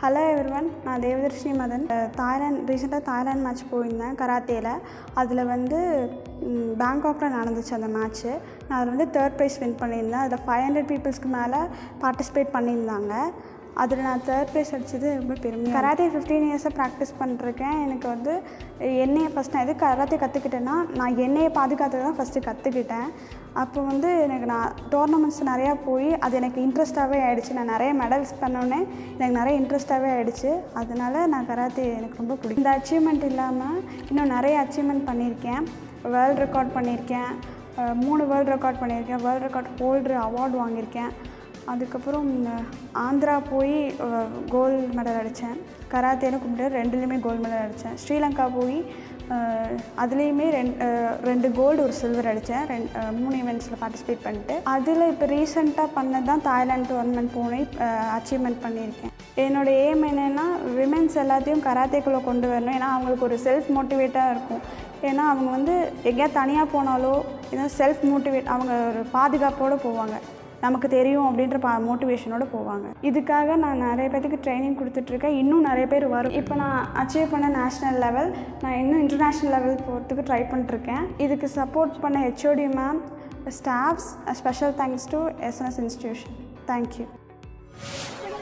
hello everyone நான் Devadharshini Madhan uh, Thailand ரீசெண்டாக Thailand match போயிருந்தேன் கராத்தேல அதில் வந்து ம், பேங்காக்கில் நடந்துச்சு அந்த மேட்ச்சு நான் அதில் வந்து தேர்ட் ப்ரைஸ் வின் பண்ணியிருந்தேன் அதில் ஃபைவ் ஹண்ட்ரட் பீப்புள்ஸ்க்கு மேலே பார்ட்டிசிபேட் பண்ணியிருந்தாங்க அதில் நான் தேர்ட் ப்ரைஸ் அடித்தது ரொம்ப பெருமையாக கராத்தே ஃபிஃப்டீன் இயர்ஸாக ப்ராக்டிஸ் பண்ணிருக்கேன் எனக்கு வந்து என்னையை ஃபஸ்ட் நான் எது கராத்தே கற்றுக்கிட்டேன்னா நான் என்னையை பாதுகாத்து தான் ஃபஸ்ட்டு கற்றுக்கிட்டேன் அப்போ வந்து எனக்கு நான் டோர்னமெண்ட்ஸ் நிறையா போய் அது எனக்கு இன்ட்ரெஸ்ட்டாகவே ஆயிடுச்சு நான் நிறைய மெடல்ஸ் பண்ணோன்னே எனக்கு நிறைய இன்ட்ரெஸ்ட்டாகவே ஆயிடுச்சு அதனால நான் கராத்தே எனக்கு ரொம்ப பிடிக்கும் இந்த அச்சீவ்மெண்ட் இல்லாமல் இன்னும் நிறைய அச்சீவ்மெண்ட் பண்ணியிருக்கேன் வேர்ல்ட் ரெக்கார்ட் பண்ணியிருக்கேன் அஹ் மூணு வேர்ல்ட் ரெக்கார்ட் பண்ணியிருக்கேன் வேர்ல்ட் ரெக்கார்ட் ஹோல்டர் அவார்டு வாங்கியிருக்கேன் அதுக்கப்புறம் அஹ், ஆந்திரா போய் கோல்டு மெடல் அடித்தேன் கராத்தேன்னு கும்பிட்டு ரெண்டுலேயுமே கோல்டு மெடல் அடித்தேன் ஸ்ரீலங்கா போய் அதுலேயுமே ரெண்டு ரெண்டு கோல்டு ஒரு சில்வர் அடித்தேன் ரெண்டு அஹ், மூணு ஈவெண்ட்ஸில் பார்ட்டிசிபேட் பண்ணிட்டு அதில் இப்போ ரீசெண்டாக பண்ணது தான் தாய்லாந்து டோர்னமெண்ட் போனேன் அச்சீவ்மெண்ட் பண்ணியிருக்கேன் என்னோட எய்ம் என்னென்னா விமென்ஸ் எல்லாத்தையும் கராத்தேக்குள்ளே கொண்டு வரணும் ஏன்னா அவங்களுக்கு ஒரு செல்ஃப் மோட்டிவேட்டாக இருக்கும் ஏன்னா அவங்க வந்து எங்கேயா தனியாக போனாலோ ஏன்னா செல்ஃப் மோட்டிவேட் அவங்க ஒரு பாதுகாப்போடு போவாங்க நமக்கு தெரியும் அப்படின்ற பா மோட்டிவேஷனோடு போவாங்க இதுக்காக நான் நிறைய பேத்துக்கு ட்ரைனிங் கொடுத்துட்ருக்கேன் இன்னும் நிறைய பேர் வரும் இப்போ நான் அச்சீவ் பண்ண நேஷ்னல் லெவல் நான் இன்னும் இன்டர்நேஷ்னல் லெவல் போகிறதுக்கு ட்ரை பண்ணிட்டுருக்கேன் இதுக்கு சப்போர்ட் பண்ண HOD ma'am staffs special thanks to SNS institution thank you